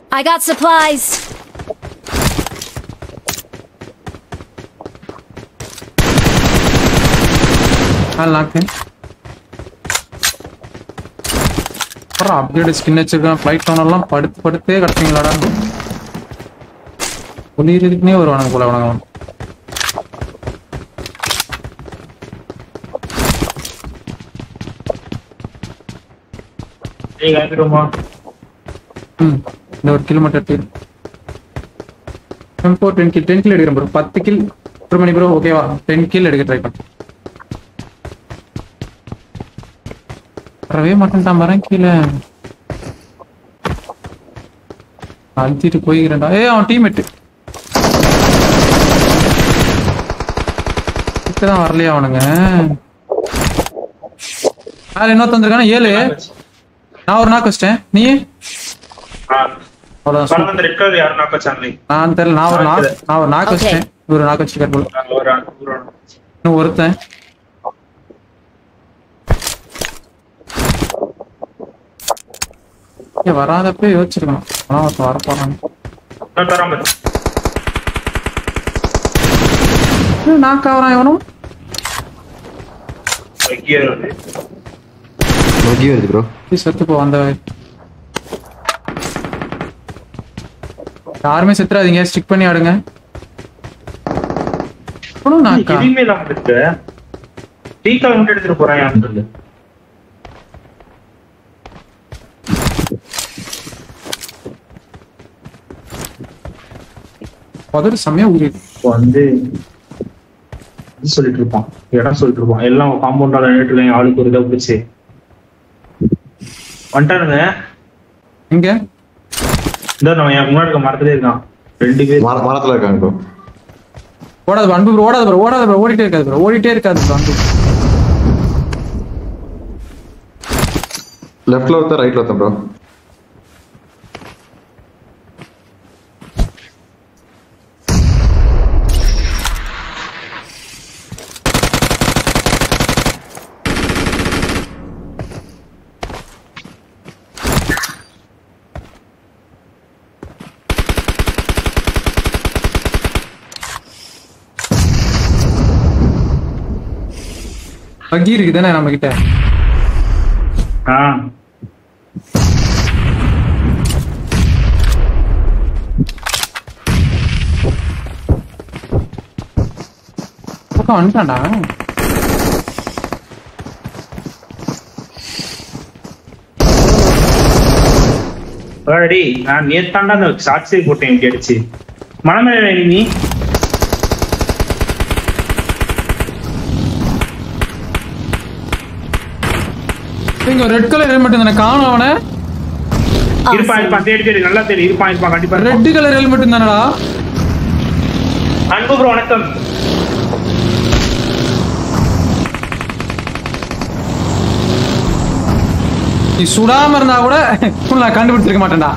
I got supplies. மேல நாக்கு அப்புறம் அப்கிரேட் ஸ்கின் வச்சிருக்கேன் ஃப்ளைட் டவுன் படுத்து படுத்தே கிடப்பீங்களாடா ஒளியறதுக்குனே வருவானுங்க போல அவனுங்க நீங்க அனுப்பிடுமா ம் இந்த ஒரு கிலோ மட்டும் எடுத்து four ten kill ten kill எடுக்கிறேன் ப்ரோ பத்து கில் ஒரு மணி ப்ரோ ஓகேவா டென் கில் எடுக்க ட்ரை பண்ண வரவே மாட்டேன்ட்டான் வரேன் கீழே அழுத்திட்டு போய்கிறேன்டா ஏய் அவன் டீம்மேட்டு தான் வரலையா அவனுங்க மேல இன்னொருத்த வந்திருக்கானா ஏழு நான் ஒரு நாக்கு வச்சிட்டேன் நீ அவ்வளவுதான் பணம் வந்து ரெட் கலர் யாரும் நாக்க வச்சாங்களே நான் தெரியல நான் ஒரு நாக்கு நான் ஒரு நாக்கு வச்சிட்டேன் ஒரு நாக்கு வச்சுக்கார் போல ஒரு ஆள், ஒரு ஆள். இன்னும் ஒருத்தன் ஏய், வராதப்ப யோசிச்சிருக்கணும் ஆனா ஒருத்தன் வரப்போறான் நான் தராம இரு. நாக்கு வரான் இவனும் gear வந்து. நோக்கி வருது ப்ரோ ஏய், செத்து போ அந்த யாருமே செத்துறாதீங்க ஸ்டிக் பண்ணி ஆடுங்க இவனும் நாக்கா எதுவுமே இல்லாம இருக்கு டீ கால் மட்டும் எடுத்துட்டு போறான் யாருன்னு சொல்லு உதடு செம்மையா ஊறிது இப்போ வந்து இது சொல்லிட்டு இருப்பான் இடம் சொல்லிட்டு இருப்பான் எல்லாம் காம்பவுண்டால நின்றுட்டு ஆளுக்கு ஒரு இதை பிடிச்சு வந்துட்டானுங்க எங்க இந்த நம்ம எனக்கு முன்னாடி இருக்க மரத்திலே இருக்கான் ரெண்டு பேர் மர மரத்துல இருக்காங்க ப்ரோ ஓடாது bro, அன்பு bro, ஓடாது ப்ரோ ஓடாது ப்ரோ ஓடிட்டே இருக்காது ப்ரோ ஓடிட்டே இருக்காது bro, அன்பு லெஃப்ட்ல ஒருத்தன் ரைட்ல ஒருத்தன் ப்ரோ பக்கி இருக்கு தானே நம்ம கிட்ட ஆ பக்கம் வந்துட்டான்டா அடி நான் நேத்தாண்டா அந்த சாட்சியை போட்டேன் இப்படி அடிச்சு மனமேல நீ இங்க ரெட் கலர் ஹெல்மெட் தானே காணும் அவனை இருப்பான் இருப்பான் தேடி தேடி நல்லா தேடி இருப்பான் இருப்பான் கண்டிப்பா இருப்பான். ரெட் கலர் ஹெல்மெட் தானடா அன்பு ப்ரோ வணக்கம் நீ சுடாம இருந்தா கூட உன்னை நான் கண்டுபிடிச்சிருக்க மாட்டேன்டா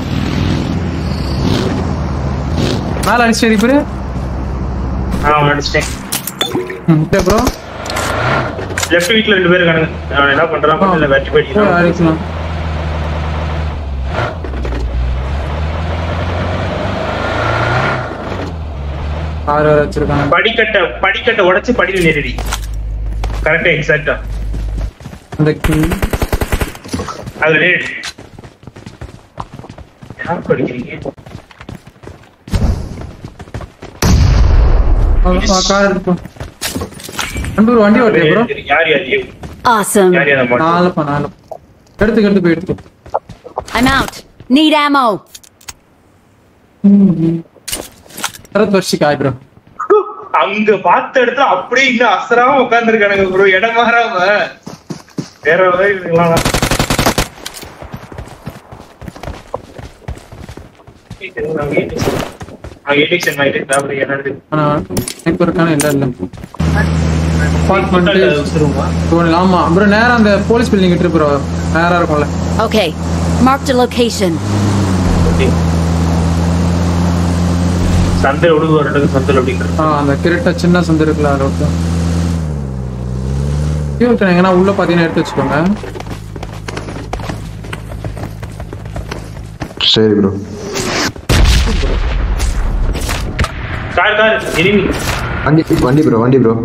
மேல அடிச்சு அடிப்பாரு ஆ அவன் அடிச்சிட்டேன் ப்ரோ லெஃப்ட் வீட்ல ரெண்டு பேர் இருக்கானுங்க அவன் என்ன பண்றான் பக்கத்துல வெட்டி போயிட்டு அடிக்கலாம் ஆறு வேற வச்சிருக்காங்க படிக்கட்டை படிக்கட்டை உடைச்சு படியில நேரடி கரெக்டா எக்ஸாக்டா அந்த கில் அது நேரடி யார் படிக்கிறீங்க கார் எடுப்போம் அன்பு ஒரு வண்டி ஓட்டியா ப்ரோ யார் யார் யார் Awesome. யார் யார் மாட்டோம் நாலுப்பா நாலு எடுத்துக்க எடுத்து போய் எடுத்துக்கோ I'm out. Need ammo. Sarath வர்ஷிக் ஆய் ப்ரோ அங்க பார்த்த இடத்துல அப்படியே இன்னும் அசராம உட்கார்ந்துருக்கானுங்க ப்ரோ இடம் மாறாம வேற மாதிரி இருக்குங்களா ஆனா எனக்கு இருக்கான இல்ல இல்ல அப்பார்ட்மெண்ட் ஆமா ப்ரோ நேரா அந்த போலீஸ் பில்டிங் கிட்ட ப்ரோ நேரா இருக்கும்ல Okay. Marked a location. சந்தை ஒழுங்கு வரது சந்தை அப்படிங்கிறது ஆ அந்த கிரட்ட சின்ன சந்து இருக்குல்ல அதை விட்டு ஃபியூல் எங்கன்னா உள்ள பாத்தீங்கன்னா எடுத்து வச்சுக்கோங்க சரி bro bro car car enemy வண்டி வண்டி ப்ரோ வண்டி ப்ரோ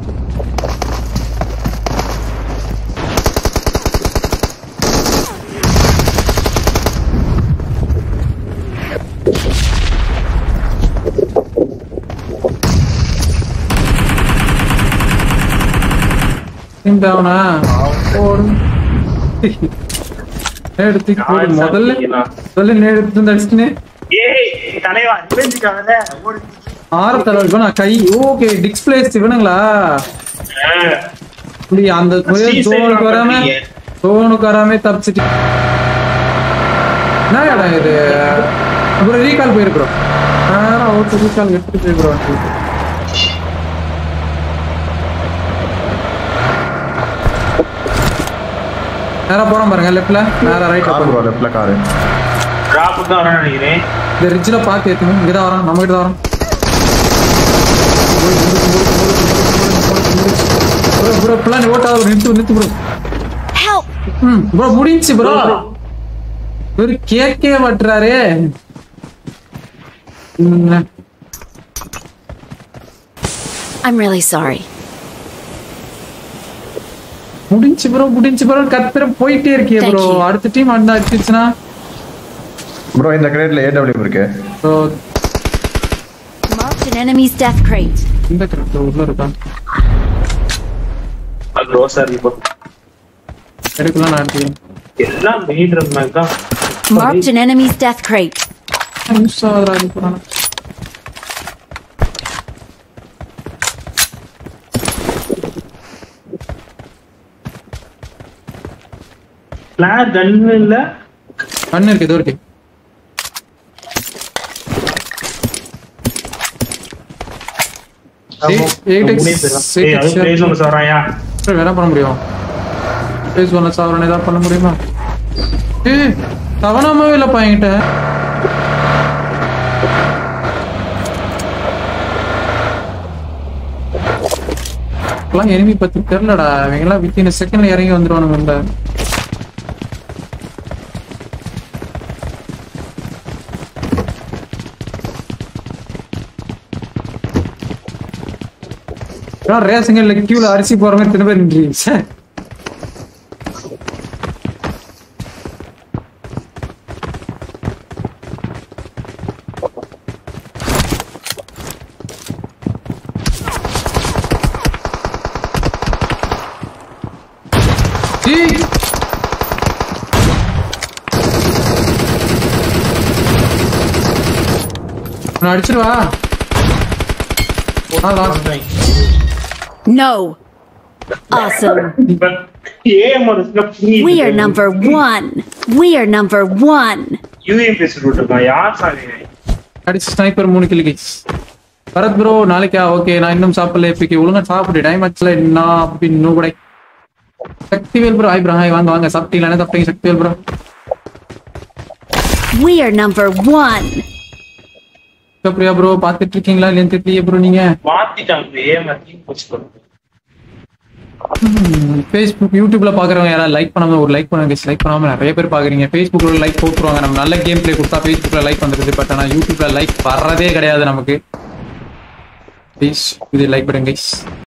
இந்த அவனா போடு நேடு தூக்கி போடு முதல்ல முதல்ல நேடு எடுத்து வந்து அடிச்சுட்டு ஏய் தலைவா புரிஞ்சுக்காத ஓடு ஆற தலைவருக்கு நான் கை ஓகே டிஸ்பிளேஸ் இவனுங்களா இப்படி அந்த ஜோனுக்கு வராம ஜோனுக்கு வராம தப்பிச்சிட்டு என்ன இடம் இது அப்புறம் ரீகால் போயிருக்கிறோம் நேரம் அவுட் ரீகால் எடுத்துட்டு போயிருக்கிறோம் நேரா போறோம் பாருங்க லெஃப்ட்ல நேரா ரைட் கார் ப்ரோ லெஃப்ட்ல காரு டிராப் தான் வரேன் நினைக்கிறேன் இந்த ரிட்ஜில் பார்த்து ஏற்றுங்க இங்கே தான் வரோம் நம்ம கிட்ட தான் வரோம் ப்ரோ ப்ரோ இப்பெல்லாம் நீ ஓட்டாத நிறுத்து நிறுத்து ப்ரோ Help! ம் ப்ரோ முடிஞ்சுச்சு ப்ரோ ஒரு கேக்கே வட்டுறாரே ம், I'm really sorry. முடிஞ்சு ப்ரோ முடிஞ்சு ப்ரோ கத்துற போயிட்டே இருக்கியே ப்ரோ Thank you. அடுத்த டீம் அண்ணா அடிச்சிச்சுன்னா ப்ரோ இந்த கிரேட்ல ஏடபிள்யூ இருக்கு bro Marked an enemy's death crate. இந்த கரெக்ட் உள்ள இருக்கா அது ரோசா இருக்கு எடுக்கலாம் நான் எடுத்துக்கிறேன் எல்லாம் மீடுற மாதிரி தான் Marked an enemy's death crate. Use ஆகுறா இப்போ பிளான் கன்னு இல்ல கண்ணு இருக்கு ஏதோ இருக்கு Eight- eight X- மூணே பேர் தான். eight ஏய், அது X- place ஒன்று சொல்றாயா அப்புறம் என்ன பண்ண முடியும் ஃபேஸ் ஒன்று சாவரன் ஏதாவது பண்ண முடியுமா ஏய் தவணாமவே இல்லைப்பா என்கிட்ட இப்பெல்லாம் எனிமி பத்தி தெரிலடா இவங்கெல்லாம் வித்தின் செகண்ட்ல இறங்கி வந்துருவானுங்க இந்த ரேசிங்க இல்லை கியூல அரிசி போற மாதிரி திரும்ப நின்றீங்க ச்சே. ஏய். நான் அடிச்சிருவா அதான் No. Awesome. AM We are number one. We are number one. யூஎம் பேசிட்டு இருக்கான் யார் சாமி அடிச்சு ஸ்னைப்பர் மூணு கிலோ கைஸ் பரத் ப்ரோ நாளைக்கா ஓகே நான் இன்னும் சாப்பிடல இப்போக்கி ஒழுங்கா சாப்பிடு டைம் ஆச்சுல என்ன அப்படி இன்னும் கூட Sakthivel bro hi bro hi வாங்க வாங்க சாப்பிட்டீங்களா என்ன சாப்பிட்டீங்க Sakthivel bro We are number one. Priya bro பார்த்துட்டு இருக்கீங்களா இல்லைன்னு தெரியல ப்ரோ நீங்க மாத்திட்டாங்க ஏஎம் போச்சு ஃபேஸ்புக் யூடியூப்ல பாக்குறவங்க யாராவது லைக் பண்ணாம ஒரு லைக் பண்ணுங்க லைக் பண்ணாம நிறைய பேர் பாக்குறீங்க ஃபேஸ்புக்ல லைக் போட்டுருவாங்க நம்ம நல்ல கேம் பிளே கொடுத்தா ஃபேஸ்புக்ல லைக் வந்துருது பட் ஆனா யூடியூப்ல லைக் வர்றதே கிடையாது நமக்கு ப்ளீஸ் இது லைக் பண்ணுங்க guys